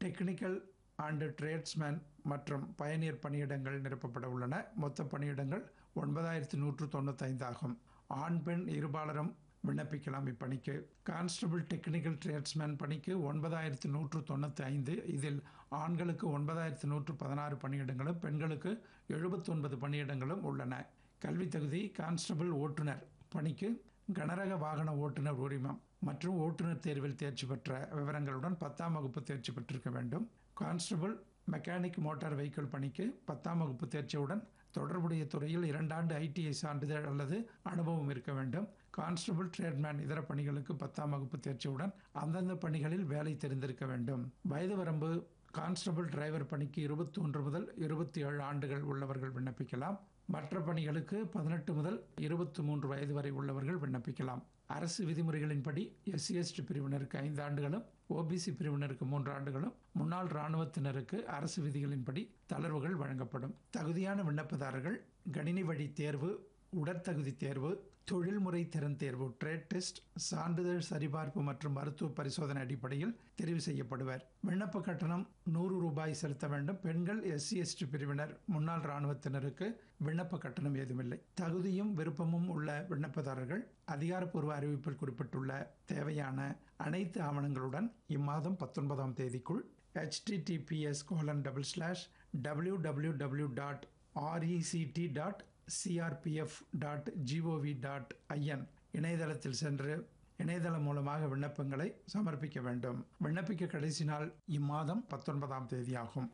technical and tradesman மற்றும் பயணியர் பணியிடங்கள் நிரப்பப்பட உள்ளன மொத்த பணியிடங்கள் ஒன்பதாயிரத்தி நூற்று தொண்ணூத்தைந்து ஆகும் ஆண் பெண் இருபாலரும் விண்ணப்பிக்கலாம் இப்பணிக்கு கான்ஸ்டபிள் டெக்னிக்கல் ட்ரேட்ஸ்மேன் பணிக்கு ஒன்பதாயிரத்து நூற்று தொண்ணூற்றி ஐந்து இதில் ஆண்களுக்கு ஒன்பதாயிரத்து நூற்று பதினாறு பணியிடங்களும் பெண்களுக்கு எழுபத்தொன்பது பணியிடங்களும் உள்ளன கல்வி தகுதி கான்ஸ்டபிள் ஓட்டுநர் பணிக்கு கனரக வாகன ஓட்டுநர் உரிமம் மற்றும் ஓட்டுநர் தேர்வில் தேர்ச்சி பெற்ற விவரங்களுடன் பத்தாம் வகுப்பு தேர்ச்சி பெற்றிருக்க வேண்டும் கான்ஸ்டபிள் மெக்கானிக் மோட்டார் வெஹிக்கிள் பணிக்கு பத்தாம் வகுப்பு தேர்ச்சியுடன் தொடர்புடைய துறையில் இரண்டாண்டு ஐடிஐ சான்றிதழ் அல்லது அனுபவம் இருக்க வேண்டும் கான்ஸ்டபிள் ட்ரேட்மேன் இதர பணிகளுக்கு பத்தாம் வகுப்பு தேர்ச்சியுடன் அந்தந்த பணிகளில் வேலை தெரிந்திருக்க வேண்டும் வயது வரம்பு கான்ஸ்டபிள் டிரைவர் பணிக்கு இருபத்தி ஒன்று முதல் இருபத்தி ஏழு ஆண்டுகள் உள்ளவர்கள் விண்ணப்பிக்கலாம் மற்ற பணிகளுக்கு பதினெட்டு முதல் இருபத்தி மூன்று வயது வரை உள்ளவர்கள் விண்ணப்பிக்கலாம் அரசு விதிமுறைகளின்படி எஸ்சி எஸ்டி பிரிவினருக்கு ஐந்து ஆண்டுகளும் ஓபிசி பிரிவினருக்கு மூன்று ஆண்டுகளும் முன்னாள் இராணுவத்தினருக்கு அரசு விதிகளின்படி தளர்வுகள் வழங்கப்படும் தகுதியான விண்ணப்பதாரர்கள் கணினி வழி தேர்வு உடற்தகுதி தேர்வு தொழில்முறை திறன் தேர்வு ட்ரேட் டெஸ்ட் சான்றிதழ் சரிபார்ப்பு மற்றும் மருத்துவ பரிசோதனை அடிப்படையில் தெரிவு செய்யப்படுவர் விண்ணப்ப கட்டணம் நூறு ரூபாய் செலுத்த வேண்டும் பெண்கள் எஸ்சி எஸ்டி பிரிவினர் முன்னாள் இராணுவத்தினருக்கு விண்ணப்ப கட்டணம் ஏதுமில்லை தகுதியும் விருப்பமும் உள்ள விண்ணப்பதாரர்கள் அதிகாரப்பூர்வ அறிவிப்பில் குறிப்பிட்டுள்ள தேவையான அனைத்து ஆவணங்களுடன் இம்மாதம் பத்தொன்பதாம் தேதிக்குள் https colon double slash W W W dot RECT dot CRPF dot GOV dot IN இணையதளத்தில் சென்று இணையதளம் மூலமாக விண்ணப்பங்களை சமர்ப்பிக்க வேண்டும் விண்ணப்பிக்க கடைசி நாள் இம்மாதம் பத்தொன்பதாம் தேதி ஆகும்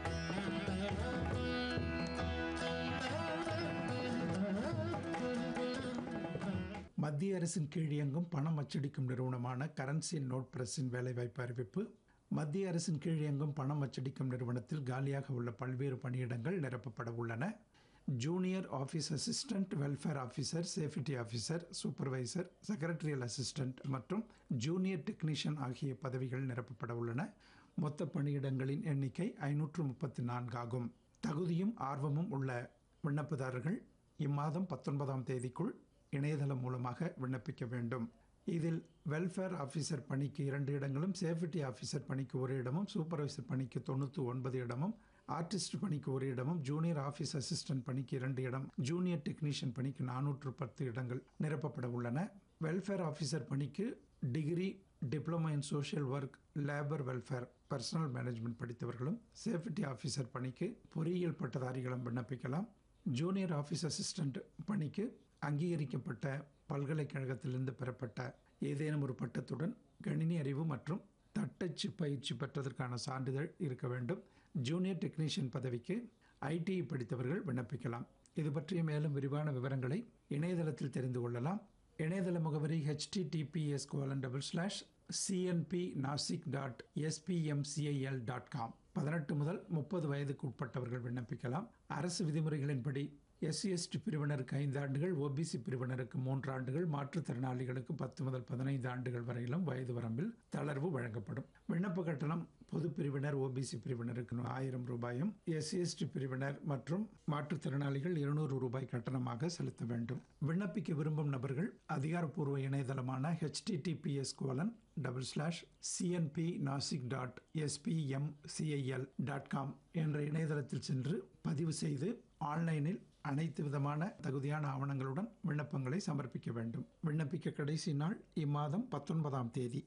மத்திய அரசின் கீழ் இயங்கும் பணம் அச்சடிக்கும் நிறுவனமான கரன்சி நோட் பிரஸின் வேலைவாய்ப்பு அறிவிப்பு மத்திய அரசின் கீழ் இயங்கும் பணம் அச்சடிக்கும் நிறுவனத்தில் காலியாக உள்ள பல்வேறு பணியிடங்கள் நிரப்பப்பட உள்ளன junior office assistant welfare officer safety officer supervisor secretarial assistant மற்றும் ஜூனியர் டெக்னீஷியன் ஆகிய பதவிகள் நிரப்பப்பட உள்ளன மொத்த பணியிடங்களின் எண்ணிக்கை ஐநூற்று முப்பத்தி நான்கு ஆகும் தகுதியும் ஆர்வமும் உள்ள விண்ணப்பதாரர்கள் இம்மாதம் பத்தொன்பதாம் தேதிக்குள் இணையதளம் மூலமாக விண்ணப்பிக்க வேண்டும் இதில் வெல்ஃபேர் ஆஃபீஸர் பணிக்கு இரண்டு இடங்களும் சேஃப்டி ஆஃபீஸர் பணிக்கு ஒரு இடமும் சூப்பர்வைசர் பணிக்கு தொண்ணூற்றி ஒன்பது இடமும் ஆர்டிஸ்ட் பணிக்கு ஒரு இடமும் ஜூனியர் ஆஃபீஸ் அசிஸ்டன்ட் பணிக்கு இரண்டு இடம் ஜூனியர் டெக்னீஷியன் பணிக்கு நானூற்று பத்து இடங்கள் நிரப்பப்பட உள்ளன வெல்ஃபேர் ஆஃபீஸர் பணிக்கு degree diploma in social work labour welfare personnel management படித்தவர்களும் சேஃப்டி ஆஃபீஸர் பணிக்கு பொறியியல் பட்டதாரிகளும் விண்ணப்பிக்கலாம் ஜூனியர் ஆஃபீஸ் அசிஸ்டண்ட் பணிக்கு அங்கீகரிக்கப்பட்ட பல்கலைக்கழகத்திலிருந்து பெறப்பட்ட ஏதேனும் ஒரு பட்டத்துடன் கணினி அறிவு மற்றும் தட்டச்சு பயிற்சி பெற்றதற்கான சான்றிதழ் இருக்க வேண்டும் ஜூனியர் டெக்னீஷியன் பதவிக்கு ஐடிஐ படித்தவர்கள் விண்ணப்பிக்கலாம் இது பற்றிய மேலும் விரிவான விவரங்களை இணையதளத்தில் தெரிந்து கொள்ளலாம் இணையதள முகவரி HTTPS colon double slash CNP Nashik dot SPMCIL dot com பதினெட்டு முதல் முப்பது வயதுக்கு உட்பட்டவர்கள் விண்ணப்பிக்கலாம் அரசு விதிமுறைகளின்படி எஸ்சி எஸ்டி பிரிவினருக்கு ஐந்து ஆண்டுகள் ஓபிசி பிரிவினருக்கு மூன்று ஆண்டுகள் மாற்றுத்திறனாளிகளுக்கு பத்து முதல் பதினைந்து ஆண்டுகள் வரையிலும் வயது வரம்பில் தளர்வு வழங்கப்படும் விண்ணப்ப கட்டணம் பொது பிரிவினர் ஓபிசி பிரிவினருக்கு ஆயிரம் ரூபாயும் எஸ்சி எஸ்டி பிரிவினர் மற்றும் மாற்றுத்திறனாளிகள் இருநூறு ரூபாய் கட்டணமாக செலுத்த வேண்டும் விண்ணப்பிக்க விரும்பும் நபர்கள் அதிகாரப்பூர்வ இணையதளமான HTTPS colon double slash CNP Nashik dot SPMCIL dot com என்ற இணையதளத்தில் சென்று பதிவு செய்து ஆன்லைனில் அனைத்து விதமான தகுதியான ஆவணங்களுடன் விண்ணப்பங்களை சமர்ப்பிக்க வேண்டும் விண்ணப்பிக்க கடைசி நாள் இம்மாதம் பத்தொன்பதாம் தேதி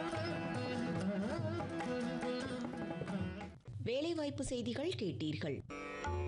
வேலைவாய்ப்பு செய்திகள் கேட்டீர்கள்